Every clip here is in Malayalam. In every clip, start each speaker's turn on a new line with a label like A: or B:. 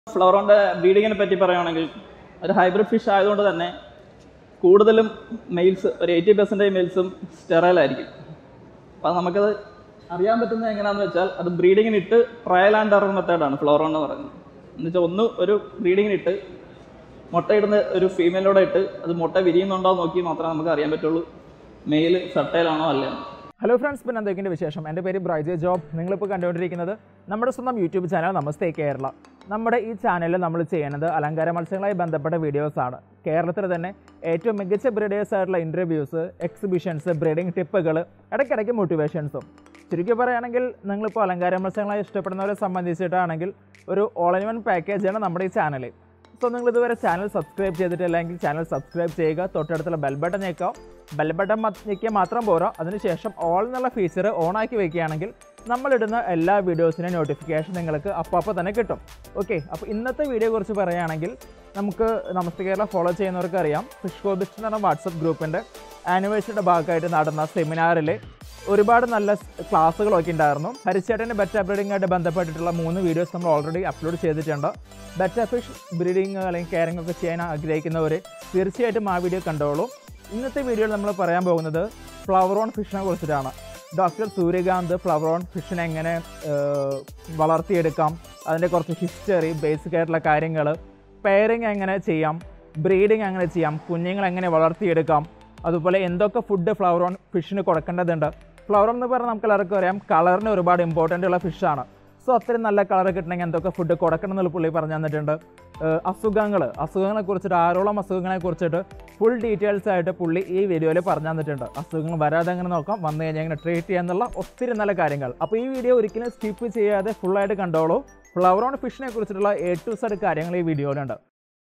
A: ഫ്ലവറോൻ്റെ ബ്രീഡിങ്ങിനെ പറ്റി പറയുകയാണെങ്കിൽ ഒരു ഹൈബ്രിഡ് ഫിഷ് ആയതുകൊണ്ട് തന്നെ കൂടുതലും മെയിൽസ് ഒരു എയ്റ്റി പെർസെൻറ്റേജ് മെയിൽസും സ്റ്റെറൈലായിരിക്കും അപ്പോൾ നമുക്കത് അറിയാൻ പറ്റുന്നത് എങ്ങനെയാണെന്ന് വെച്ചാൽ അത് ബ്രീഡിങ്ങിന് ഇട്ട് ട്രയൽ ആൻഡ് എറർ മെത്തേഡാണ് ഫ്ലവറോൺ എന്ന് പറയുന്നത് എന്ന് വെച്ചാൽ ഒന്ന് ഒരു ബ്രീഡിങ്ങിന് ഇട്ട് മുട്ടയിടുന്ന ഒരു ഫീമെയിലൂടെ ഇട്ട് അത് മുട്ട വിരിയുന്നുണ്ടോ എന്ന് നോക്കി മാത്രമേ നമുക്ക് അറിയാൻ പറ്റുള്ളൂ മെയിൽ ഫെർട്ടൈലാണോ അല്ലയെന്ന്
B: ഹലോ ഫ്രണ്ട്സ് പിന്നെ എന്തൊക്കെയുണ്ട് വിശേഷം എൻ്റെ പേര് ബ്രൈജെ ജോബ് നിങ്ങളിപ്പോൾ കണ്ടുകൊണ്ടിരിക്കുന്നത് നമ്മുടെ സ്വന്തം യൂട്യൂബ് ചാനൽ നമസ്തേ കേരള നമ്മുടെ ഈ ചാനലിൽ നമ്മൾ ചെയ്യുന്നത് അലങ്കാര മത്സ്യങ്ങളുമായി ബന്ധപ്പെട്ട വീഡിയോസാണ് കേരളത്തിൽ തന്നെ ഏറ്റവും മികച്ച ബ്രീഡേഴ്സ് ആയിട്ടുള്ള ഇൻ്റർവ്യൂസ് എക്സിബിഷൻസ് ബ്രീഡിംഗ് ടിപ്പുകൾ ഇടയ്ക്കിടയ്ക്ക് മോട്ടിവേഷൻസും ചുരുക്കി പറയുകയാണെങ്കിൽ നിങ്ങളിപ്പോൾ അലങ്കാര മത്സ്യങ്ങളായി ഇഷ്ടപ്പെടുന്നവരെ സംബന്ധിച്ചിട്ടാണെങ്കിൽ ഒരു ഓൾ ഇൻ വൺ പാക്കേജാണ് നമ്മുടെ ഈ ചാനൽ സോ നിങ്ങൾ ഇതുവരെ ചാനൽ സബ്സ്ക്രൈബ് ചെയ്തിട്ടില്ലെങ്കിൽ ചാനൽ സബ്സ്ക്രൈബ് ചെയ്യുക തൊട്ടടുത്തുള്ള ബെൽ ബട്ടൺ ഞെക്കുക ബെൽ ബട്ടൺ ഞെക്കിയാൽ മാത്രം പോരാ അതിനുശേഷം ഓൾ എന്നുള്ള ഫീച്ചർ ഓൺ ആക്കി വെക്കുകയാണെങ്കിൽ നമ്മളിടുന്ന എല്ലാ വീഡിയോസിനും നോട്ടിഫിക്കേഷൻ നിങ്ങൾക്ക് അപ്പോൾ അപ്പോൾ തന്നെ കിട്ടും ഓക്കെ അപ്പോൾ ഇന്നത്തെ വീഡിയോ കുറിച്ച് പറയുകയാണെങ്കിൽ നമുക്ക് നമസ്തേ കേരള ഫോളോ ചെയ്യുന്നവർക്ക് അറിയാം ഫിഷ് കോബിസ്റ്റ് എന്ന് പറഞ്ഞ വാട്സപ്പ് ഗ്രൂപ്പിൻ്റെ ആനിവേഴ്സറിയുടെ ഭാഗമായിട്ട് നടന്ന സെമിനാറിൽ ഒരുപാട് നല്ല ക്ലാസ്സുകളൊക്കെ ഉണ്ടായിരുന്നു ഹരിച്ചേട്ടൻ്റെ ബെറ്റ ബ്രീഡിങ്ങായിട്ട് ബന്ധപ്പെട്ടിട്ടുള്ള മൂന്ന് വീഡിയോസ് നമ്മൾ ഓൾറെഡി അപ്ലോഡ് ചെയ്തിട്ടുണ്ട് ബെറ്റ ഫിഷ് ബ്രീഡിങ് അല്ലെങ്കിൽ കെയറിംഗ് ഒക്കെ ചെയ്യാൻ ആഗ്രഹിക്കുന്നവർ തീർച്ചയായിട്ടും ആ വീഡിയോ കണ്ടോളൂ ഇന്നത്തെ വീഡിയോയിൽ നമ്മൾ പറയാൻ പോകുന്നത് ഫ്ലവർ ഓൺ ഫിഷിനെ കുറിച്ചിട്ടാണ് ഡോക്ടർ സൂര്യകാന്ത് ഫ്ലവർ ഓൺ ഫിഷിനെ എങ്ങനെ ഏഹ്, വളർത്തിയെടുക്കാം അതിൻ്റെ കുറച്ച് ഹിസ്റ്ററി ബേസിക് ആയിട്ടുള്ള കാര്യങ്ങൾ പെയറിങ് എങ്ങനെ ചെയ്യാം ബ്രീഡിങ് എങ്ങനെ ചെയ്യാം കുഞ്ഞുങ്ങൾ എങ്ങനെ വളർത്തിയെടുക്കാം അതുപോലെ എന്തൊക്കെ ഫുഡ് ഫ്ലവർ ഓൺ ഫിഷിന് കൊടുക്കേണ്ടതുണ്ട് ഫ്ലവർ എന്ന് പറഞ്ഞാൽ നമുക്ക് എല്ലാവർക്കും അറിയാം കളറിന് ഒരുപാട് ഇമ്പോർട്ടൻ്റ് ഉള്ള ഫിഷാണ് സോ അത്രയും നല്ല കളർ കിട്ടണമെങ്കിൽ എന്തൊക്കെ ഫുഡ് കൊടുക്കണം എന്നുള്ള പുള്ളി പറഞ്ഞു തന്നിട്ടുണ്ട് അസുഖങ്ങൾ അസുഖങ്ങളെ കുറിച്ചിട്ട് ആരോളം അസുഖങ്ങളെ കുറിച്ചിട്ട് ഫുൾ ഡീറ്റെയിൽസ് ആയിട്ട് പുള്ളി ഈ വീഡിയോയിൽ പറഞ്ഞു തന്നിട്ടുണ്ട് അസുഖങ്ങൾ വരാതെ എങ്ങനെ നോക്കാം വന്നു കഴിഞ്ഞാൽ എങ്ങനെ ട്രീറ്റ് ചെയ്യാന്നുള്ള ഒത്തിരി നല്ല കാര്യങ്ങൾ അപ്പോൾ ഈ വീഡിയോ ഒരിക്കലും സ്കിപ്പ് ചെയ്യാതെ ഫുള്ളായിട്ട് കണ്ടോളൂ ഫ്ലവർ ഓൺ ഫിഷിനെ കുറിച്ചിട്ടുള്ള എ ടു സെഡ് കാര്യങ്ങൾ ഈ വീഡിയോയിലുണ്ട്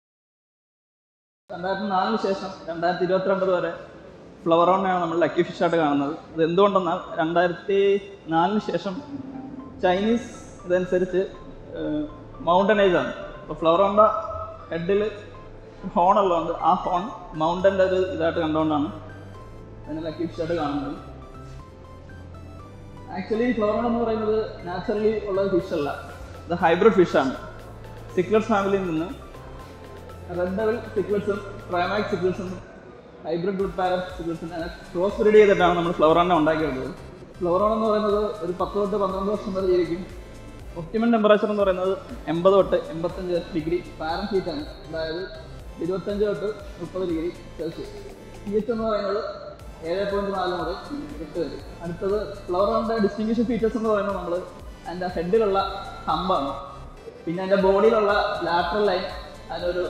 A: രണ്ടായിരത്തി നാലിന് ശേഷം രണ്ടായിരത്തി ഇരുപത്തിരണ്ട് വരെ ഫ്ലവറോണിനെയാണ് നമ്മൾ ലക്കി ഫിഷ് ആയിട്ട് കാണുന്നത് അത് എന്തുകൊണ്ടെന്നാൽ രണ്ടായിരത്തി നാലിന് ശേഷം ചൈനീസ് ഇതനുസരിച്ച് മൗണ്ടനേജ് ആണ് അപ്പോൾ ഫ്ലവറോണിൻ്റെ ഹെഡിൽ ഹോൺ ഉള്ളതുകൊണ്ട് ആ ഹോൺ മൗണ്ടൻ്റെ ഒരു ഇതായിട്ട് കണ്ടുകൊണ്ടാണ് അതിനെ ലക്കി ഫിഷ് ആയിട്ട് കാണുന്നത് ആക്ച്വലി ഫ്ലവറോൺ എന്ന് പറയുന്നത് നാച്ചുറലി ഉള്ള ഫിഷ് അല്ല ഇത് ഹൈബ്രിഡ് ഫിഷാണ് സിക്ലറ്റ്സ് ഫാമിലിയിൽ നിന്ന് റെഡ് ഡെവൽ സിക്ലറ്റ്സും പ്രൈമാക് സിക്ലറ്റ്സും ഹൈബ്രിഡ് വുഡ് പാരറ്റ് സിക്ലറ്റ്സും ക്രോസ് ബ്രീഡ് ചെയ്തിട്ടാണ് നമ്മൾ ഫ്ലവറോണിനെ ഉണ്ടാക്കിയെടുത്തത് ഫ്ലവറോൺ എന്ന് പറയുന്നത് ഒരു പത്ത് തൊട്ട് പന്ത്രണ്ട് വർഷം വരെ ജീവിക്കും ഒപ്റ്റിമൽ ടെമ്പറേച്ചർ എന്ന് പറയുന്നത് എൺപത് തൊട്ട് എൺപത്തഞ്ച് ഡിഗ്രി ഫാരൻ ഹീറ്റാണ് അതായത് ഇരുപത്തഞ്ച് തൊട്ട് മുപ്പത് ഡിഗ്രി സെൽഷ്യസ് പി എച്ച് എന്ന് പറയുന്നത് ഏഴ് പോയിൻറ്റ് നാല് മുതൽ എട്ട് വരെ അടുത്തത് ഫ്ലവറോണിൻ്റെ ഡിസ്റ്റിങ്ഷൻ ഫീച്ചേഴ്സ് എന്ന് പറയുന്നത് നമ്മൾ അതിൻ്റെ ഹെഡിലുള്ള ഹമ്പാണ് പിന്നെ അതിൻ്റെ ബോഡിയിലുള്ള ലാറ്ററൽ ലൈൻ അതിനൊരു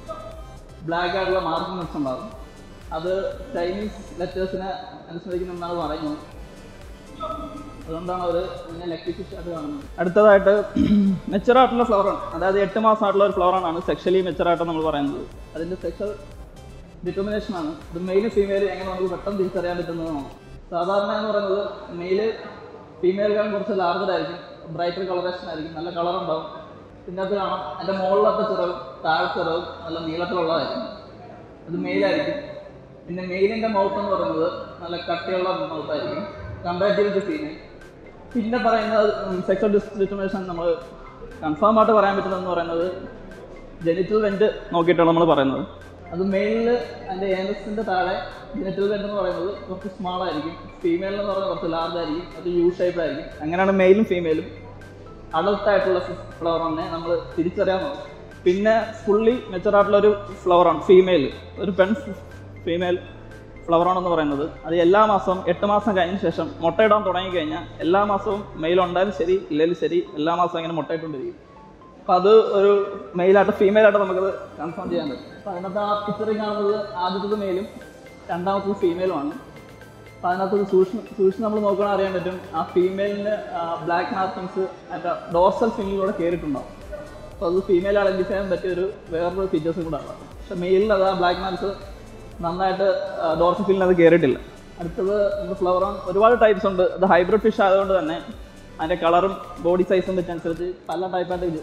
A: ബ്ലാക്ക് ആയിട്ടുള്ള മാർക്കിങ്സ് ഉണ്ടാകും അത് ചൈനീസ് ലെറ്റേഴ്സിനെ അനുസരിക്കുന്നെന്നാണ് പറയുന്നത് അതുകൊണ്ടാണ് അവർ ഇതിനെ ലക്കി ഫിഷ് ആയിട്ട് കാണുന്നത് അടുത്തതായിട്ട് മെച്ചർ ആയിട്ടുള്ള ഫ്ലവറാണ് അതായത് എട്ട് മാസം ആയിട്ടുള്ള ഒരു ഫ്ലവറാണ് സെക്ഷലി മെച്ചർ ആയിട്ട് നമ്മൾ പറയുന്നത് അതിൻ്റെ സെക്ഷൽ ഡിറ്റർമിനേഷൻ ആണ് ഇത് മെയിലും ഫീമെയിൽ എങ്ങനെ നമുക്ക് പെട്ടെന്ന് തിരിച്ചറിയാൻ പറ്റുന്നതാണ് സാധാരണ എന്ന് പറയുന്നത് മെയില് ഫീമെയിൽക്കാളും കുറച്ച് ലാർജർ ആയിരിക്കും ബ്രൈറ്റർ കളറേഷൻ ആയിരിക്കും നല്ല കളർ ഉണ്ടാവും പിന്നെ അത് കാണാം എൻ്റെ മുകളിലത്തെ ചിറവും താഴെ ചിറവും നല്ല നീളത്തിലുള്ളതായിരിക്കും അത് മെയിലായിരിക്കും പിന്നെ മെയിലിൻ്റെ മൗത്ത് എന്ന് പറയുന്നത് നല്ല കട്ടിയുള്ള മൗത്തായിരിക്കും കമ്പാരിറ്റീവ് ടു ഫീമെയിൽ പിന്നെ പറയുന്നത് സെക്സൽ ഡിസ്ക്രിമിനേഷൻ നമ്മൾ കൺഫേം ആയിട്ട് പറയാൻ പറ്റുന്നതെന്ന് പറയുന്നത് ജെനിറ്റൽ വെൻറ്റ് നോക്കിയിട്ടാണ് നമ്മൾ പറയുന്നത് അത് മെയിലിൽ അതിൻ്റെ ഏനസിൻ്റെ താഴെ ജെനിറ്റൽ വെൻറ്റ് എന്ന് പറയുന്നത് കുറച്ച് സ്മാൾ ആയിരിക്കും ഫീമെയിൽ എന്ന് പറയുന്നത് കുറച്ച് ലാർജ് ആയിരിക്കും അത് യു ഷേപ്പ് ആയിരിക്കും അങ്ങനെയാണ് മെയിലും ഫീമെയിലും അഡൾട്ട് ആയിട്ടുള്ള ഫ്ലവറിനെ നമ്മൾ തിരിച്ചറിയാൻ നോക്കും പിന്നെ ഫുള്ളി മെച്ചർ ആയിട്ടുള്ള ഒരു ഫ്ലവറാണ് ഫീമെയിൽ ഒരു പെൺ ഫീമെയിൽ ഫ്ലവറാണെന്ന് പറയുന്നത് അത് എല്ലാ മാസവും എട്ട് മാസം കഴിഞ്ഞ ശേഷം മുട്ടയിടാൻ തുടങ്ങി കഴിഞ്ഞാൽ എല്ലാ മാസവും മെയിൽ ഉണ്ടായാലും ശരി ഇല്ലെങ്കിലും ശരി എല്ലാ മാസവും ഇങ്ങനെ മുട്ടയിട്ടുകൊണ്ടിരിക്കും അപ്പോൾ അത് ഒരു മെയിലായിട്ട് ഫീമെയിലായിട്ട് നമുക്കത് കൺഫേം ചെയ്യാൻ പറ്റും അപ്പോൾ അതിനകത്ത് ആ പിക്ചറിൽ കാണുന്നത് ആദ്യത്തത് മെയിലും രണ്ടാമത്തത് ഫീമെയിലുമാണ് അപ്പോൾ അതിനകത്ത് സൂക്ഷ്മ സൂക്ഷ്മം നമ്മൾ നോക്കുകയാണെങ്കിൽ അറിയാൻ പറ്റും ആ ഫീമെയിലിന് ബ്ലാക്ക് മാർക്കിങ്സ് അതിൻ്റെ ഡോർസൽ ഫിംഗിലൂടെ കയറിയിട്ടുണ്ടാവും അപ്പോൾ അത് ഫീമെയിൽ ഐഡൻറ്റിഫൈ ചെയ്യാൻ പറ്റിയ ഒരു വേറൊരു ഫീച്ചേഴ്സും കൂടെ ആണ് പക്ഷേ മെയിലിൽ അത് ആ ബ്ലാക്ക് മാർക്സ് നന്നായിട്ട് ഡോർസൽ ഫില്ലിന് അത് കയറിയിട്ടില്ല അടുത്തത് നമ്മുടെ ഫ്ലവർ ഓൺ ഒരുപാട് ടൈപ്സ് ഉണ്ട് അത് ഹൈബ്രിഡ് ഫിഷ് ആയതുകൊണ്ട് തന്നെ അതിൻ്റെ കളറും ബോഡി സൈസും വെച്ചനുസരിച്ച് പല ടൈപ്പായിട്ട് ഇത്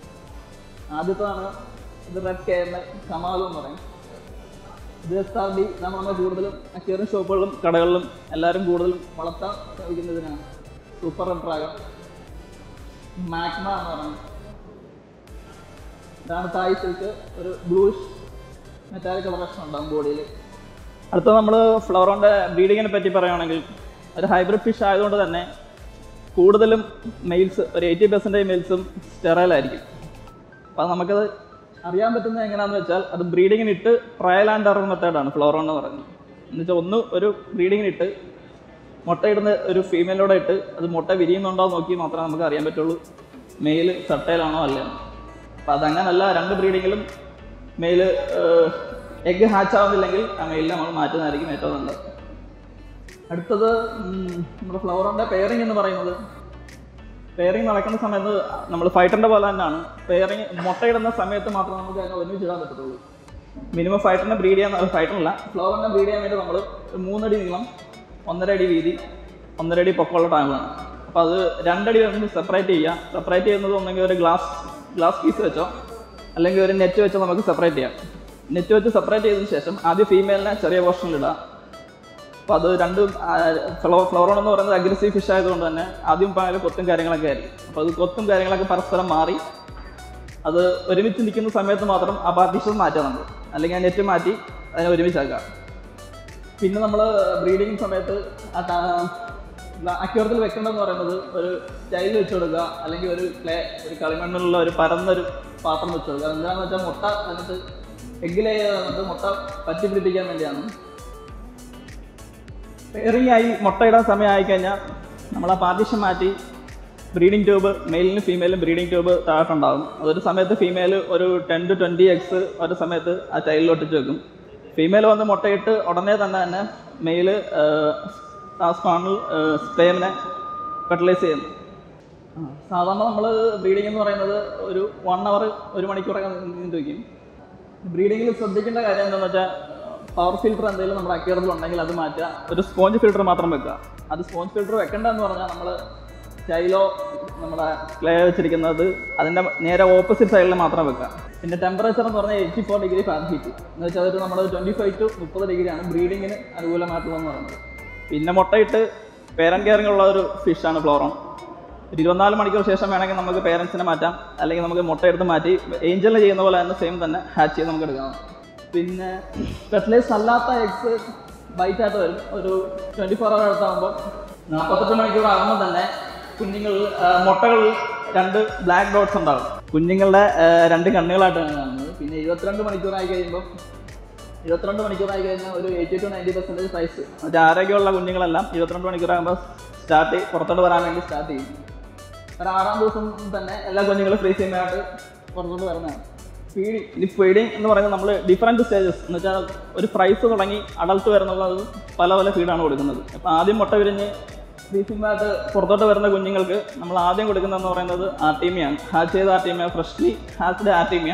A: ആദ്യത്തേതാണ് ഇത് റെഡ് കേരള കമാൽ എന്ന് പറയും ഇത് എസ് ആർ ഡി ഇതാണ് നമ്മൾ കൂടുതലും അക്വേറിയം ഷോപ്പുകളിലും കടകളിലും എല്ലാവരും കൂടുതലും വളർത്താൻ ശ്രമിക്കുന്നതിനാണ് സൂപ്പർ റെഡ് ഡ്രാഗൺ മാഗ്മ എന്ന് പറയുന്നത് ഇതാണ് തായ് സിൽക്ക് ഒരു ബ്ലൂഷ് മെറ്റാലിക് കളറേഷൻ ഉണ്ടാകും ബോഡിയിൽ അടുത്ത നമ്മൾ ഫ്ലവറോൻ്റെ ബ്രീഡിങ്ങിനെ പറ്റി പറയുകയാണെങ്കിൽ ഒരു ഹൈബ്രിഡ് ഫിഷ് ആയതുകൊണ്ട് തന്നെ കൂടുതലും മെയിൽസ് ഒരു എയ്റ്റി പെർസെൻറ്റേജ് മെയിൽസും സ്റ്റെറൈലായിരിക്കും അപ്പോൾ നമുക്കത് അറിയാൻ പറ്റുന്നത് എങ്ങനെയാണെന്ന് വെച്ചാൽ അത് ബ്രീഡിങ്ങിന് ഇട്ട് ട്രയൽ ആൻഡ് എറർ മെത്തേഡാണ് ഫ്ലവറോൺ എന്ന് പറയുന്നത് എന്ന് വെച്ചാൽ ഒന്ന് ഒരു ബ്രീഡിങ്ങിന് ഇട്ട് മുട്ടയിടുന്ന ഒരു ഫീമെയിലൂടെ ഇട്ട് അത് മുട്ട വിരിയുന്നുണ്ടോ എന്ന് നോക്കി മാത്രമേ നമുക്ക് അറിയാൻ പറ്റുള്ളൂ മെയിൽ സട്ടയിലാണോ അല്ലയോ അപ്പം അതങ്ങനല്ല രണ്ട് ബ്രീഡിങ്ങിലും മെയിൽ എഗ്ഗ് ഹാച്ച് ആവുന്നില്ലെങ്കിൽ ആ മെയിലിനെ നമ്മൾ മാറ്റുന്നതായിരിക്കും ഏറ്റവും നല്ലത് അടുത്തത് ഉം, നമ്മുടെ ഫ്ലവറിൻ്റെ പെയറിംഗ് എന്ന് പറയുന്നത് പെയറിംഗ് നടക്കുന്ന സമയത്ത് നമ്മൾ ഫൈറ്ററിൻ്റെ പോലെ തന്നെയാണ് പെയറിംഗ് മുട്ടയിടുന്ന സമയത്ത് മാത്രമേ നമുക്ക് അതിനെ ഒരുമിച്ചിടാൻ പറ്റത്തുള്ളൂ മിനിമം ഫൈറ്ററിനെ ബ്രീഡ് ചെയ്യാൻ ഫൈറ്ററില്ല ഫ്ലവറിനെ ബ്രീഡ് ചെയ്യാൻ വേണ്ടി നമ്മൾ മൂന്നടി നീളം ഒന്നര അടി വീതി ഒന്നര അടി പൊക്കമുള്ള ടാങ്കാണ് അപ്പോൾ അത് രണ്ടടി നമുക്ക് സെപ്പറേറ്റ് ചെയ്യാം സെപ്പറേറ്റ് ചെയ്യുന്നത് ഒന്നെങ്കിൽ ഒരു ഗ്ലാസ് ഗ്ലാസ് പീസ് വെച്ചോ അല്ലെങ്കിൽ ഒരു നെറ്റ് വെച്ചോ നമുക്ക് സെപ്പറേറ്റ് ചെയ്യാം നെറ്റ് വെച്ച് സെപ്പറേറ്റ് ചെയ്തതിന് ശേഷം ആദ്യം ഫീമെയിലിനെ ചെറിയ പോർഷനിലിടാം അപ്പോൾ അത് രണ്ടും ഫ്ലവർ ഫ്ലവറോൺ എന്ന് പറയുന്നത് അഗ്രസീവ് ഫിഷ് ആയതുകൊണ്ട് തന്നെ ആദ്യം പാല് കൊത്തും കാര്യങ്ങളൊക്കെ ആയിരിക്കും അപ്പോൾ അത് കൊത്തും കാര്യങ്ങളൊക്കെ പരസ്പരം മാറി അത് ഒരുമിച്ച് നിൽക്കുന്ന സമയത്ത് മാത്രം ആ പാർട്ടീഷൻ മാറ്റാം നമ്മൾ അല്ലെങ്കിൽ ആ നെറ്റ് മാറ്റി അതിനെ ഒരുമിച്ചാക്കാം പിന്നെ നമ്മൾ ബ്രീഡിങ് സമയത്ത് അക്യൂറത്തിൽ വെക്കേണ്ടതെന്ന് പറയുന്നത് ഒരു ടൈൽ വെച്ച് കൊടുക്കുക അല്ലെങ്കിൽ ഒരു ക്ലേ ഒരു കളിമണ്ണിലുള്ള ഒരു പരന്നൊരു പാത്രം വെച്ച് കൊടുക്കുക എന്താണെന്ന് വെച്ചാൽ മുട്ട അതിനകത്ത് എഗ്ഗിലേ മുട്ട പറ്റി പിടിപ്പിക്കാൻ വേണ്ടിയാണ് പെയറിംഗ് ആയി മുട്ടയിടാൻ സമയമായി കഴിഞ്ഞാൽ നമ്മൾ ആ പാർട്ടീഷൻ മാറ്റി ബ്രീഡിംഗ് ട്യൂബ് മെയിലിനും ഫീമെയിലും ബ്രീഡിംഗ് ട്യൂബ് താഴത്തുണ്ടാകും അതൊരു സമയത്ത് ഫീമെയിൽ ഒരു ടെൻ ടു ട്വൻറ്റി എക്സ് ഒരു സമയത്ത് ആ ടൈലിൽ ഒട്ടിച്ച് വെക്കും ഫീമെയിൽ വന്ന് മുട്ടയിട്ട് ഉടനെ തന്നെ തന്നെ മെയിൽ ആ സ്പാണിൽ സ്പേമിനെ ഫെർട്ടിലൈസ് ചെയ്യുന്നു ആ, സാധാരണ നമ്മൾ ബ്രീഡിംഗ് എന്ന് പറയുന്നത് ഒരു വൺ അവർ ഒരു മണിക്കൂറൊക്കെ നീണ്ടു വയ്ക്കും ബ്രീഡിങ്ങിൽ ശ്രദ്ധിക്കേണ്ട കാര്യം എന്താണെന്ന് വെച്ചാൽ പവർ ഫിൽറ്റർ എന്തെങ്കിലും നമ്മുടെ അക്യൂറത്തിൽ ഉണ്ടെങ്കിൽ അത് മാറ്റുക ഒരു സ്പോഞ്ച് ഫിൽറ്റർ മാത്രം വെക്കുക അത് സ്പോഞ്ച് ഫിൽറ്റർ വെക്കേണ്ടതെന്ന് പറഞ്ഞാൽ നമ്മൾ സ്റ്റൈലോ നമ്മുടെ ക്ലേ വെച്ചിരിക്കുന്നത് അതിൻ്റെ നേരെ ഓപ്പോസിറ്റ് സൈഡിൽ മാത്രം വെക്കുക പിന്നെ ടെമ്പറേച്ചർ എന്ന് പറഞ്ഞാൽ eighty four degree Fahrenheit heat എന്ന് വെച്ചാൽ അതൊരു നമ്മൾ ട്വൻറ്റി ഫൈവ് ടു മുപ്പത് ഡിഗ്രിയാണ് ബ്രീഡിങ്ങിന് അനുകൂലമായിട്ടുള്ളതെന്ന് പറയുന്നത് പിന്നെ മുട്ടയിട്ട് പേരൻ കെയറിംഗ് ഉള്ള ഒരു ഫിഷാണ് ഫ്ലോറോൺ ഒരു ഇരുപത്തിനാല് മണിക്കൂർ ശേഷം വേണമെങ്കിൽ നമുക്ക് പേരൻസിനെ മാറ്റാം അല്ലെങ്കിൽ നമുക്ക് മുട്ട എടുത്ത് മാറ്റി ഏഞ്ചലിന് ചെയ്യുന്ന പോലെ തന്നെ സെയിം തന്നെ ഹാച്ച് ചെയ്ത് നമുക്ക് എടുക്കാം പിന്നെ ഫെർട്ടിലൈസ് അല്ലാത്ത എഗ്സ് ബൈറ്റ് ആയിട്ട് വരും ഒരു ട്വൻറ്റി ഫോർ അവർ അടുത്താകുമ്പോൾ നാൽപ്പത്തെട്ട് മണിക്കൂർ ആകുമ്പോൾ തന്നെ കുഞ്ഞുങ്ങൾ ആ, മുട്ടകളിൽ രണ്ട് ബ്ലാക്ക് ഡോട്ട്സ് ഉണ്ടാകും കുഞ്ഞുങ്ങളുടെ ആ, രണ്ട് കണ്ണുകളായിട്ടാണ് കാണുന്നത് പിന്നെ എഴുപത്തിരണ്ട് മണിക്കൂറായി കഴിയുമ്പോൾ ഇരുപത്തിരണ്ട് മണിക്കൂറായി കഴിഞ്ഞാൽ ഒരു eighty to ninety percentage size മറ്റേ ആരോഗ്യമുള്ള കുഞ്ഞുങ്ങളെല്ലാം ഇരുപത്തിരണ്ട് മണിക്കൂറാകുമ്പോൾ സ്റ്റാർട്ട് പുറത്തോട്ട് വരാൻ വേണ്ടി സ്റ്റാർട്ട് ചെയ്യും ഒരു ആറാം ദിവസം തന്നെ എല്ലാ കുഞ്ഞുങ്ങളും ഫ്രീ ചെയ്യുന്നതായിട്ട് പുറത്തോട്ട് വരുന്നതാണ് ഫീഡിങ് ഇനി ഫീഡിങ് എന്ന് പറയുന്നത് നമ്മൾ ഡിഫറെൻറ്റ് സ്റ്റേജസ് എന്ന് വെച്ചാൽ ഒരു പ്രൈസ് തുടങ്ങി അഡൾട്ട് വരുന്നുള്ളത് പല പല ഫീഡാണ് കൊടുക്കുന്നത് അപ്പോൾ ആദ്യം മുട്ട വിരിഞ്ഞ് ഫ്രീസിംഗായിട്ട് പുറത്തോട്ട് വരുന്ന കുഞ്ഞുങ്ങൾക്ക് നമ്മൾ ആദ്യം കൊടുക്കുന്നതെന്ന് പറയുന്നത് ആർട്ടീമിയാണ് ഹാച്ച് ചെയ്ത ആർട്ടീമിയ ഫ്രഷ്ലി ഹാച്ച്ഡ് ആർട്ടീമിയ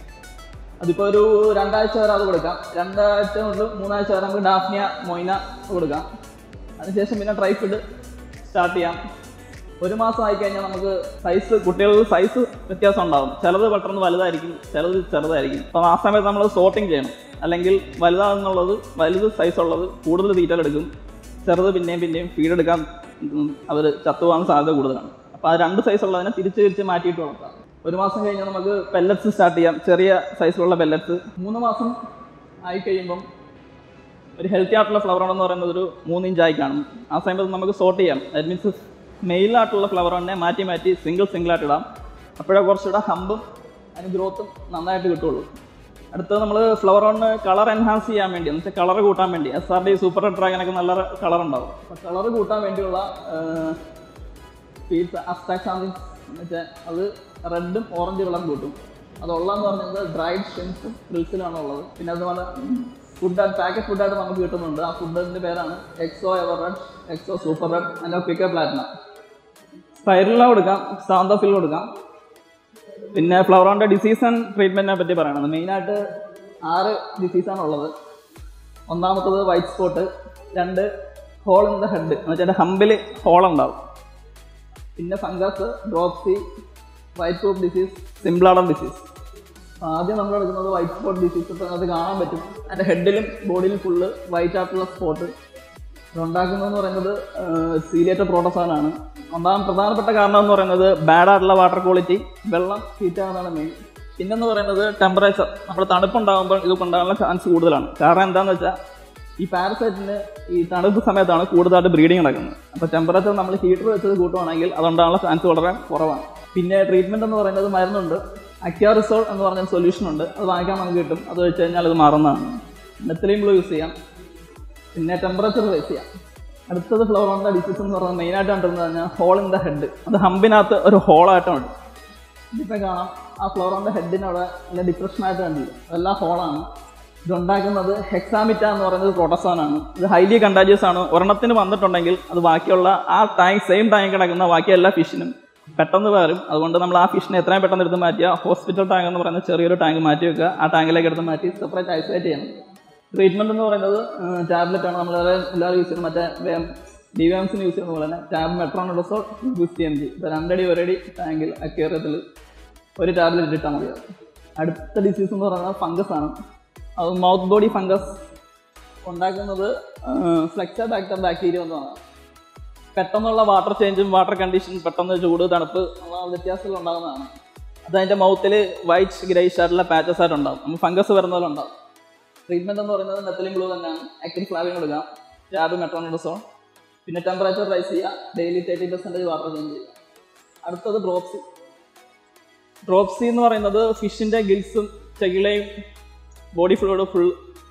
A: അതിപ്പോൾ ഒരു രണ്ടാഴ്ച വരെ അത് കൊടുക്കാം രണ്ടാഴ്ച കൊണ്ട് മൂന്നാഴ്ച വരെ നമുക്ക് ഡാഫ്നിയ മൊയ്ന കൊടുക്കാം അതിനുശേഷം പിന്നെ ട്രൈ ഫുഡ് സ്റ്റാർട്ട് ചെയ്യാം ഒരു മാസം ആയി കഴിഞ്ഞാൽ നമുക്ക് സൈസ് കുട്ടികളുടെ സൈസ് വ്യത്യാസം ഉണ്ടാകും ചിലത് പെട്ടെന്ന് വലുതായിരിക്കും ചിലത് ചെറുതായിരിക്കും അപ്പം ആ സമയത്ത് നമ്മൾ സോർട്ടിങ് ചെയ്യണം അല്ലെങ്കിൽ വലുതാകുന്നുള്ളത് വലുത് സൈസ് ഉള്ളത് കൂടുതൽ തീറ്റലെടുക്കും ചെറുത് പിന്നെയും പിന്നെയും ഫീഡ് എടുക്കാൻ അവർ ചത്തുപോകാൻ സാധ്യത കൂടുതലാണ് അപ്പോൾ ആ രണ്ട് സൈസ് ഉള്ളതിനെ തിരിച്ച് തിരിച്ച് മാറ്റിയിട്ട് വളർത്താം ഒരു മാസം കഴിഞ്ഞാൽ നമുക്ക് പെല്ലറ്റ്സ് സ്റ്റാർട്ട് ചെയ്യാം ചെറിയ സൈസിലുള്ള പെല്ലറ്റ്സ് മൂന്ന് മാസം ആയി കഴിയുമ്പം ഒരു ഹെൽത്തി ആയിട്ടുള്ള ഫ്ലവർ എന്ന് പറയുന്നത് ഒരു മൂന്ന് ഇഞ്ചായി കാണും ആ സമയത്ത് നമുക്ക് സോർട്ട് ചെയ്യാം ദാറ്റ് മീൻസ് മെയിലായിട്ടുള്ള ഫ്ലവർ തന്നെ മാറ്റി മാറ്റി സിംഗിൾ സിംഗിൾ ആയിട്ട് ഇടാം അപ്പോഴേ കുറച്ചുകൂടെ ഹമ്പും അതിന് ഗ്രോത്തും നന്നായിട്ട് കിട്ടുള്ളൂ അടുത്തത് നമ്മൾ ഫ്ലവർ ഓൺ കളർ എൻഹാൻസ് ചെയ്യാൻ വേണ്ടി എന്ന് വെച്ചാൽ കളർ കൂട്ടാൻ വേണ്ടി എസ് ആർ ഡി സൂപ്പർ ഡ്രാഗനൊക്കെ നല്ല കളർ ഉണ്ടാവും അപ്പോൾ കളർ കൂട്ടാൻ വേണ്ടിയുള്ള ഫീൽസ് അസ്റ്റാക്സാമിൻസ് എന്ന് വെച്ചാൽ അത് റെഡും ഓറഞ്ച് കളറും കൂട്ടും അതുള്ളതെന്ന് പറഞ്ഞത് ഡ്രൈഡ് ഷിംസും ഫ്രിൽസിലാണ് ഉള്ളത് പിന്നെ അതുപോലെ ഫുഡ് പാക്കറ്റ് ഫുഡായിട്ട് നമുക്ക് കിട്ടുന്നുണ്ട് ആ ഫുഡിൻ്റെ പേരാണ് Exo ever red Exo super red അതിൻ്റെ പിക്ക പ്ലാറ്റിനം സ്പൈറലിന കൊടുക്കാം സാന്തോഫിൽ കൊടുക്കാം പിന്നെ ഫ്ലവറോണിൻ്റെ ഡിസീസ് ആൻഡ് ട്രീറ്റ്മെൻറ്റിനെ പറ്റി പറയണത് മെയിനായിട്ട് ആറ് ഡിസീസാണ് ഉള്ളത് ഒന്നാമത്തത് വൈറ്റ് സ്പോട്ട് രണ്ട് ഹോൾ ഇൻ ദ ഹെഡ് എന്ന് വെച്ചാൽ ഹമ്പിൽ ഹോൾ ഉണ്ടാവും പിന്നെ fungus dropsy white proof disease swim bladder disease ആദ്യം നമ്മൾ എടുക്കുന്നത് വൈറ്റ് സ്പോട്ട് ഡിസീസ് ഇപ്പം അത് കാണാൻ പറ്റും അതിൻ്റെ ഹെഡിലും ബോഡിയിലും ഫുള്ള് വൈറ്റ് ആയിട്ടുള്ള സ്പോട്ട് ഉണ്ടാക്കുന്നതെന്ന് പറയുന്നത് സീലിയേറ്റർ പ്രോട്ടോസാനാണ് ഒന്നാം പ്രധാനപ്പെട്ട കാരണം എന്ന് പറയുന്നത് ബാഡ് ആയിട്ടുള്ള വാട്ടർ ക്വാളിറ്റി വെള്ളം ഹീറ്റാകുന്നതാണ് മെയിൻ പിന്നെന്ന് പറയുന്നത് ടെമ്പറേച്ചർ നമ്മുടെ തണുപ്പുണ്ടാകുമ്പോൾ ഇത് ഉണ്ടാകാനുള്ള ചാൻസ് കൂടുതലാണ് കാരണം എന്താണെന്ന് വെച്ചാൽ ഈ പാരസൈറ്റിന് ഈ തണുപ്പ് സമയത്താണ് കൂടുതലായിട്ട് ബ്രീഡിങ് നടക്കുന്നത് അപ്പോൾ ടെമ്പറേച്ചർ നമ്മൾ ഹീറ്റർ വെച്ചത് കൂട്ടുവാണെങ്കിൽ അതുണ്ടാകാനുള്ള ചാൻസ് വളരെ കുറവാണ് പിന്നെ ട്രീറ്റ്മെൻറ്റ് എന്ന് പറയുന്നത് മരുന്നുണ്ട് അക്യാറിസോൾ എന്ന് പറഞ്ഞ സൊല്യൂഷൻ ഉണ്ട് അത് വാങ്ങിക്കാൻ നമുക്ക് കിട്ടും അത് വെച്ച് കഴിഞ്ഞാൽ അത് മാറുന്നതാണ് മെത്തലീൻ ബ്ലൂ യൂസ് ചെയ്യാം പിന്നെ ടെമ്പറേച്ചർ റേസ് ചെയ്യാം അടുത്തത് ഫ്ലവറോണിൻ്റെ ഡിസീസ് എന്ന് പറയുന്നത് മെയിനായിട്ട് കണ്ടിരുന്നത് കഴിഞ്ഞാൽ ഹോൾ ഇൻ ദ ഹെഡ് അത് ഹമ്പിനകത്ത് ഒരു ഹോളായിട്ടുണ്ട് ഇതിപ്പോൾ കാണാം ആ ഫ്ലവറോണിൻ്റെ ഹെഡിനവിടെ നല്ല ഡിപ്രഷനായിട്ട് കണ്ടില്ല അതെല്ലാം ഹോളാണ് ഇതുണ്ടാക്കുന്നത് ഹെക്സാമിറ്റ എന്ന് പറയുന്നത് പ്രോട്ടസാനാണ് ഇത് ഹൈലി കണ്ടാജിയസ് ആണ് ഒരെണ്ണത്തിന് വന്നിട്ടുണ്ടെങ്കിൽ അത് ബാക്കിയുള്ള ആ ടാങ്ക് സെയിം ടാങ്ക് കിടക്കുന്ന ബാക്കി എല്ലാ ഫിഷിനും പെട്ടെന്ന് വരും അതുകൊണ്ട് നമ്മൾ ആ ഫിഷിനെ എത്രയും പെട്ടെന്ന് എടുത്ത് മാറ്റിയ ഹോസ്പിറ്റൽ ടാങ്ക് എന്ന് പറയുന്ന ചെറിയൊരു ടാങ്ക് മാറ്റി വെക്കുക ആ ടാങ്കിലേക്ക് എടുത്ത് മാറ്റി സെപ്പറേറ്റ് ഐസൊലേറ്റ് ചെയ്യണം ട്രീറ്റ്മെൻറ്റ് എന്ന് പറയുന്നത് ടാബ്ലറ്റ് ആണ് നമ്മൾ എല്ലാവരും യൂസ് ചെയ്യുന്നത് മറ്റേ ഡി വി എംസിന് യൂസ് ചെയ്യുന്ന പോലെ തന്നെ tab metronidazole fifty M G ഇപ്പോൾ രണ്ടടി ഒരടി ടാങ്കിൽ അക്വേറിയത്തിൽ ഒരു ടാബ്ലറ്റ് ഇട്ടാൽ മതി അടുത്ത ഡിസീസ് എന്ന് പറയുന്നത് ഫംഗസ് ആണ് അത് മൗത്ത് ബോഡി ഫംഗസ് ഉണ്ടാക്കുന്നത് ഫ്ലെക്സർ ബാക്ടർ ബാക്ടീരിയ എന്നതാണ് പെട്ടെന്നുള്ള വാട്ടർ ചേഞ്ചും വാട്ടർ കണ്ടീഷൻ പെട്ടെന്ന് ചൂട് തണുപ്പ് ഉള്ള വ്യത്യാസങ്ങൾ ഉണ്ടാകുന്നതാണ് അത് അതിൻ്റെ മൗത്തിൽ വൈറ്റ് ഗ്രേഷ് ആയിട്ടുള്ള പാച്ചസ് ആയിട്ട് ഉണ്ടാകും നമ്മൾ ഫംഗസ് വരുന്ന പോലെ ഉണ്ടാകും ട്രീറ്റ്മെൻറ്റ് എന്ന് പറയുന്നത് നെത്തലിൻ ഗ്ലൂ തന്നെയാണ് ആക്ടിൻ ഫ്ലാവിൻ കൊടുക്കാം ടാബ് മെട്രോണിഡസോൺ പിന്നെ ടെമ്പറേച്ചർ റൈസ് ചെയ്യുക daily thirty percentage water change ചെയ്യുക അടുത്തത് ഡ്രോപ്സി ഡ്രോപ്സി എന്ന് പറയുന്നത് ഫിഷിൻ്റെ ഗിൽസും ചെകിളയും body fluid full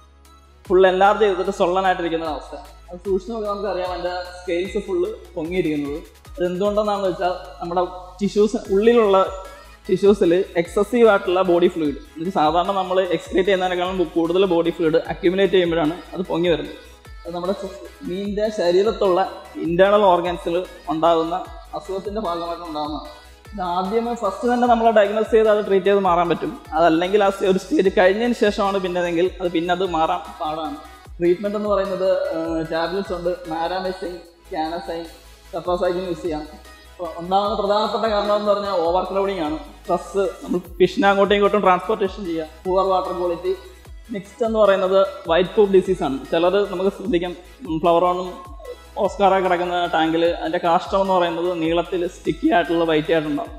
A: full enlarge ചെയ്തിട്ട് സൊള്ളനായിട്ടിരിക്കുന്ന അവസ്ഥ അത് സൂക്ഷിച്ച് നോക്കി നമുക്കറിയാം അതിൻ്റെ സ്കെയിൽസ് ഫുള്ള് പൊങ്ങിയിരിക്കുന്നത് അത് എന്തുകൊണ്ടെന്നാണെന്ന് വെച്ചാൽ നമ്മുടെ ടിഷ്യൂസ് ഉള്ളിലുള്ള ടിഷ്യൂസിൽ എക്സസീവ് ആയിട്ടുള്ള ബോഡി ഫ്ലൂയിഡ് ഇത് സാധാരണ നമ്മൾ എക്സ്ക്രീറ്റ് ചെയ്യുന്നതിനേക്കാളും കൂടുതൽ ബോഡി ഫ്ലൂയിഡ് അക്യുമുലേറ്റ് ചെയ്യുമ്പോഴാണ് അത് പൊങ്ങി വരുന്നത് അത് നമ്മുടെ മീനിൻ്റെ ശരീരത്തുള്ള ഇൻറ്റേർണൽ ഓർഗൻസിൽ ഉണ്ടാകുന്ന അസുഖത്തിൻ്റെ ഭാഗമായിട്ട് ഉണ്ടാകുന്നതാണ് ഇത് ആദ്യമേ ഫസ്റ്റ് തന്നെ നമ്മൾ ഡയഗ്നോസ് ചെയ്ത് അത് ട്രീറ്റ് ചെയ്ത് മാറാൻ പറ്റും അതല്ലെങ്കിൽ ആ ഒരു സ്റ്റേജ് കഴിഞ്ഞതിന് ശേഷമാണ് പിന്നതെങ്കിൽ അത് പിന്നെ അത് മാറാൻ പാടാണ് ട്രീറ്റ്മെൻറ്റ് എന്ന് പറയുന്നത് ടാബ്ലറ്റ്സ് ഉണ്ട് മാരാമെസിൻ ക്യാനസൈൻ സെപ്രോസൈക്കിൻ യൂസ് ചെയ്യാം അപ്പോൾ ഉണ്ടാകുന്ന പ്രധാനപ്പെട്ട കാരണം എന്ന് പറഞ്ഞാൽ ഓവർ ക്രൗഡിങ് ആണ് സ്ട്രെസ് നമ്മൾ ഫിഷിനെ അങ്ങോട്ടും ഇങ്ങോട്ടും ട്രാൻസ്പോർട്ടേഷൻ ചെയ്യുക പുവർ വാട്ടർ ക്വാളിറ്റി നെക്സ്റ്റ് എന്ന് പറയുന്നത് വൈറ്റ് കൂപ്പ് ഡിസീസ് ആണ് ചിലത് നമുക്ക് ശ്രദ്ധിക്കാം ഫ്ലവറോണും ഓസ്കാറ കിടക്കുന്ന ടാങ്കിൽ അതിൻ്റെ കാഷ്ടം എന്ന് പറയുന്നത് നീളത്തിൽ സ്റ്റിക്കി ആയിട്ടുള്ള വൈറ്റ് ആയിട്ടുണ്ടാവും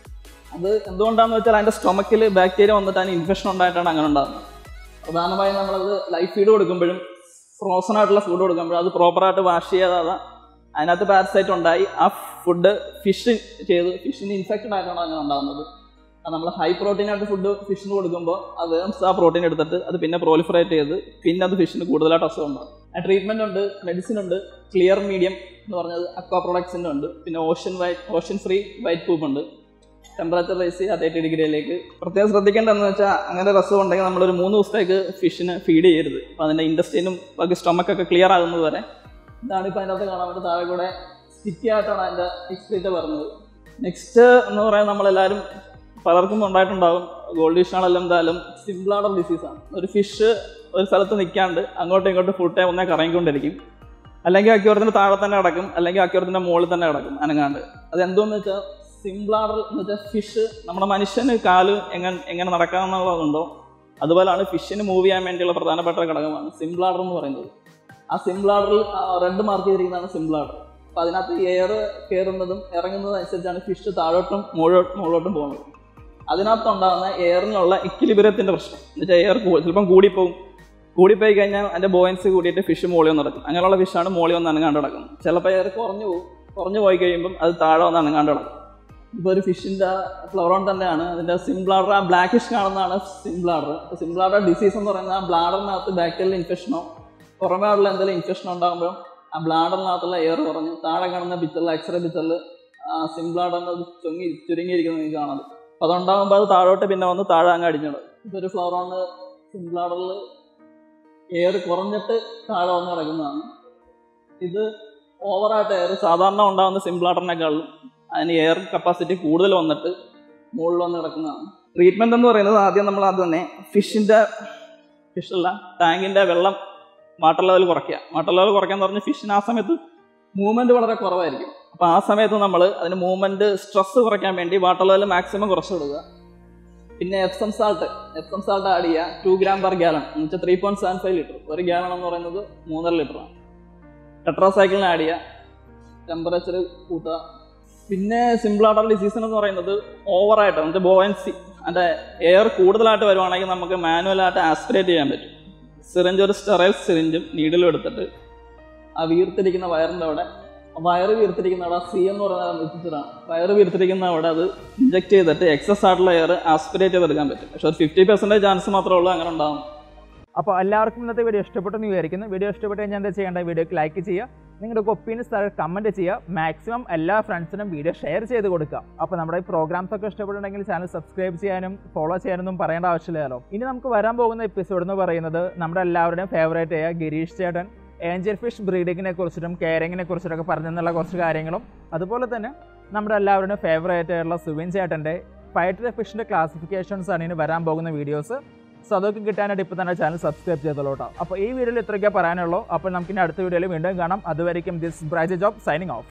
A: അത് എന്തുകൊണ്ടാണെന്ന് വെച്ചാൽ അതിൻ്റെ സ്റ്റൊമക്കിൽ ബാക്ടീരിയ വന്നിട്ട് അതിന് ഇൻഫെക്ഷൻ ഉണ്ടായിട്ടാണ് അങ്ങനെ ഉണ്ടാകുന്നത് പ്രധാനമായും നമ്മളത് ലൈഫ് ഫീഡ് കൊടുക്കുമ്പോഴും ഫ്രോസൺ ആയിട്ടുള്ള ഫുഡ് കൊടുക്കുമ്പോഴും അത് പ്രോപ്പറായിട്ട് വാഷ് ചെയ്യാതെ അതിനകത്ത് പാരസൈറ്റ് ഉണ്ടായി ആ ഫുഡ് ഫിഷ് ചെയ്ത് ഫിഷിന് ഇൻഫെക്റ്റഡ് ആയിട്ടാണ് അങ്ങനെ ഉണ്ടാകുന്നത് അത് നമ്മൾ ഹൈ പ്രോട്ടീൻ ആയിട്ട് ഫുഡ് ഫിഷിന് കൊടുക്കുമ്പോൾ ആ വേംസ് ആ പ്രോട്ടീൻ എടുത്തിട്ട് അത് പിന്നെ പ്രോലിഫറേറ്റ് ചെയ്ത് പിന്നെ അത് ഫിഷിന് കൂടുതലായിട്ട് അസുഖം ഉണ്ടാകും ആ ട്രീറ്റ്മെന്റ് ഉണ്ട് മെഡിസിൻ ഉണ്ട് ക്ലിയർ മീഡിയം എന്ന് പറഞ്ഞത് അക്വാ പ്രൊഡക്ട്സിൻ്റെ ഉണ്ട് പിന്നെ ocean white ocean free white poop ഉണ്ട് ടെമ്പറേച്ചർ റൈസ് ചെയ്യുക തേർട്ടി ഡിഗ്രിയിലേക്ക് പ്രത്യേകം ശ്രദ്ധിക്കേണ്ടതെന്ന് വെച്ചാൽ അങ്ങനെ ഒരു അസുഖം ഉണ്ടെങ്കിൽ നമ്മളൊരു മൂന്ന് ദിവസത്തേക്ക് ഫിഷിന് ഫീഡ് ചെയ്യരുത് അപ്പോൾ അതിൻ്റെ ഇൻഡസ്ട്രീനും ബാക്കി സ്റ്റൊമക്കൊക്കെ ക്ലിയർ ആകുന്നത് വരെ ഇതാണ് ഇപ്പോൾ അതിനകത്ത് കാണാൻ വേണ്ടി താഴെ കൂടെ സ്റ്റിക്കി ആയിട്ടാണ് അതിൻ്റെ എക്സ്പ്രീറ്റ് പറഞ്ഞത് നെക്സ്റ്റ് എന്ന് പറയുന്നത് നമ്മളെല്ലാവരും പലർക്കും ഉണ്ടായിട്ടുണ്ടാകും ഗോൾഡ് ഫിഷ് ആണെങ്കിലും എന്തായാലും സിംബ്ലാഡർ ഡിസീസാണ് ഒരു ഫിഷ് ഒരു സ്ഥലത്ത് നിൽക്കാണ്ട് അങ്ങോട്ടും ഇങ്ങോട്ടും ഫുൾ ടൈം ഒന്നേ കറങ്ങിക്കൊണ്ടിരിക്കും അല്ലെങ്കിൽ അക്യൂറത്തിൻ്റെ താഴെ തന്നെ കിടക്കും അല്ലെങ്കിൽ അക്യൂറത്തിൻ്റെ മുകളിൽ തന്നെ കിടക്കും അനങ്ങാണ്ട് അത് എന്തുകൊണ്ടെന്ന് വെച്ചാൽ സിംബ്ലാഡർ എന്ന് വെച്ചാൽ ഫിഷ് നമ്മുടെ മനുഷ്യന് കാല് എങ്ങനെ എങ്ങനെ നടക്കാമെന്നുള്ളതുണ്ടോ അതുപോലെയാണ് ഫിഷിന് മൂവ് ചെയ്യാൻ വേണ്ടിയുള്ള പ്രധാനപ്പെട്ട ഘടകമാണ് സിംബ്ലാഡർ എന്ന് പറയുന്നത് ആ സിംബ്ലാഡറിൽ റെഡ് മാർക്ക് ചെയ്തിരിക്കുന്നതാണ് സിംബ്ലാഡർ അപ്പോൾ അതിനകത്ത് എയർ കയറുന്നതും ഇറങ്ങുന്നതും അനുസരിച്ചാണ് ഫിഷ് താഴോട്ടും മുകളിലോട്ടും മുകളിലോട്ടും പോകുന്നത് അതിനകത്ത് ഉണ്ടാകുന്ന എയറിനുള്ള ഇക്വിലിബ്രിയത്തിൻ്റെ പ്രശ്നം എന്ന് വെച്ചാൽ എയർ ചിലപ്പം കൂടിപ്പോവും കൂടിപ്പോയി കഴിഞ്ഞാൽ അതിൻ്റെ ബോയൻസ് കൂടിയിട്ട് ഫിഷ് മോളി വന്ന് നടക്കും അങ്ങനെയുള്ള ഫിഷാണ് മോളി വന്ന് അനങ്ങാണ്ട് നടക്കുന്നത് ചിലപ്പോൾ എയർ കുറഞ്ഞു പോകും കുറഞ്ഞു പോയി കഴിയുമ്പം അത് താഴെ വന്ന് അനങ്ങാണ്ട് നടക്കും ഇപ്പോൾ ഒരു ഫിഷിൻ്റെ ഫ്ലവറോൺ തന്നെയാണ് അതിൻ്റെ സിംബ്ലാഡർ ആ ബ്ലാക്കിഷ് കാണുന്നതാണ് സിംബ്ലാഡർ അപ്പോൾ സിംബ്ലാഡർ ഡിസീസ് എന്ന് പറയുന്നത് ആ ബ്ലാഡറിനകത്ത് ബാക്ടീരിയൽ ഇൻഫെക്ഷനോ പുറമേ ഉള്ള എന്തെങ്കിലും ഇൻഫെക്ഷൻ ഉണ്ടാകുമ്പോൾ ആ ബ്ലാഡറിനകത്തുള്ള എയർ കുറഞ്ഞ് താഴെ കാണുന്ന പിക്ചറിൽ എക്സ്റേ പിക്ചറിൽ ആ സിംബ്ലാഡറിന് ചുങ്ങി ചുരുങ്ങിയിരിക്കുന്നത് നിങ്ങൾക്ക് കാണാം അപ്പോൾ അതുണ്ടാകുമ്പോൾ അത് താഴോട്ട് പിന്നെ വന്ന് താഴെ അങ്ങ് അടിഞ്ഞിടും ഇപ്പോൾ ഒരു ഫ്ലവറോണ് സിംബ്ലാഡറിൽ എയർ കുറഞ്ഞിട്ട് താഴെ വന്ന് കിടക്കുന്നതാണ് ഇത് ഓവറായിട്ട് എയർ സാധാരണ ഉണ്ടാകുന്ന സിംബ്ലാഡറിനേക്കാളും അതിന് എയർ കപ്പാസിറ്റി കൂടുതൽ വന്നിട്ട് മുകളിൽ വന്ന് കിടക്കുന്നതാണ് ട്രീറ്റ്മെൻറ്റ് എന്ന് പറയുന്നത് ആദ്യം നമ്മൾ അത് തന്നെ ഫിഷിൻ്റെ ഫിഷല്ല ടാങ്കിൻ്റെ വെള്ളം വാട്ടർ ലെവൽ കുറയ്ക്കുക വാട്ടർ ലെവൽ കുറയ്ക്കാന്ന് പറഞ്ഞാൽ ഫിഷിന് ആ സമയത്ത് മൂവ്മെൻറ്റ് വളരെ കുറവായിരിക്കും അപ്പോൾ ആ സമയത്ത് നമ്മൾ അതിന് മൂവ്മെൻറ്റ് സ്ട്രെസ് കുറയ്ക്കാൻ വേണ്ടി വാട്ടർ ലെവൽ മാക്സിമം കുറച്ച് കൊടുക്കുക പിന്നെ Epsom salt Epsom salt add ചെയ്യുക ടു ഗ്രാം പെർ ഗ്യാലൺ എന്ന് വെച്ചാൽ three point seven five litre ഒരു ഗ്യാലൺ എന്ന് പറയുന്നത് മൂന്നര ലിറ്ററാണ് ടെട്രാസൈക്കിളിന് ആഡ് ചെയ്യുക ടെമ്പറേച്ചർ കൂട്ടുക പിന്നെ സിമ്പിൾ ആയിട്ടുള്ള ഡിസീസ് എന്ന് പറയുന്നത് ഓവറായിട്ട് നമുക്ക് ബോയൻസി അതിൻ്റെ എയർ കൂടുതലായിട്ട് വരുവാണെങ്കിൽ നമുക്ക് മാനുവലായിട്ട് ആസ്പിറേറ്റ് ചെയ്യാൻ പറ്റും സിറിഞ്ച് ഒരു സ്റ്റെറൈൽ സിറിഞ്ചും നീഡിലും എടുത്തിട്ട് ആ വീർത്തിരിക്കുന്ന വയറിൻ്റെ അവിടെ വയറ് വീർത്തിരിക്കുന്ന അവിടെ സി എന്ന് പറയുന്നത് വെച്ചിട്ടാണ് വയറ് വീർത്തിരിക്കുന്ന അവിടെ അത് ഇഞ്ചെക്ട് ചെയ്തിട്ട് എക്സസ് ആയിട്ടുള്ള എയർ ആസ്പിറേറ്റ് ചെയ്തെടുക്കാൻ പറ്റും പക്ഷെ ഒരു ഫിഫ്റ്റി പെർസെൻറ്റേജ് ചാൻസ് മാത്രമേ ഉള്ളൂ അങ്ങനെ ഉണ്ടാകും
B: അപ്പോൾ എല്ലാവർക്കും ഇന്നത്തെ വീഡിയോ ഇഷ്ടപ്പെട്ടെന്ന് വിചാരിക്കുന്നു വീഡിയോ ഇഷ്ടപ്പെട്ട് കഴിഞ്ഞാൽ എന്താ ചെയ്യേണ്ടത് വീഡിയോക്ക് ലൈക്ക് ചെയ്യുക നിങ്ങളുടെ ഒപ്പീനിയൻസ് താഴെ കമൻറ്റ് ചെയ്യുക മാക്സിമം എല്ലാ ഫ്രണ്ട്സിനും വീഡിയോ ഷെയർ ചെയ്ത് കൊടുക്കുക അപ്പോൾ നമ്മുടെ ഈ പ്രോഗ്രാംസ് ഒക്കെ ഇഷ്ടപ്പെട്ടുണ്ടെങ്കിൽ ചാനൽ സബ്സ്ക്രൈബ് ചെയ്യാനും ഫോളോ ചെയ്യാനൊന്നും പറയേണ്ട ആവശ്യമില്ലല്ലോ ഇനി നമുക്ക് വരാൻ പോകുന്ന എപ്പിസോഡ് എന്ന് പറയുന്നത് നമ്മുടെ എല്ലാവരുടെയും ഫേവറേറ്റ് ആയ ഗിരീഷ് ചേട്ടൻ ഏഞ്ചൽ ഫിഷ് ബ്രീഡിങ്ങിനെ കുറിച്ചിട്ടും കെയറിങ്ങിനെ കുറിച്ചിട്ടൊക്കെ പറഞ്ഞെന്നുള്ള കുറച്ച് കാര്യങ്ങളും അതുപോലെ തന്നെ നമ്മുടെ എല്ലാവരുടെയും ഫേവറേറ്റ് ആയിട്ടുള്ള സുവിൻ ചേട്ടൻ്റെ ഫൈറ്റർ ഫിഷിൻ്റെ ക്ലാസിഫിക്കേഷൻസ് ആണ് ഇനി വരാൻ പോകുന്ന വീഡിയോസ് സോ അതൊക്കെ കിട്ടാനായിട്ട് ഇപ്പോൾ തന്നെ ചാനൽ സബ്സ്ക്രൈബ് ചെയ്തോളൂ കേട്ടോ അപ്പോൾ ഈ വീഡിയോയിൽ ഇത്രയൊക്കെ പറയാനുള്ളൂ അപ്പോൾ നമുക്ക് ഇനി അടുത്ത വീഡിയോയിൽ വീണ്ടും കാണാം അതുവരെയും ദിസ് ബ്രൈജ് ജോബ് സൈനിങ് ഓഫ്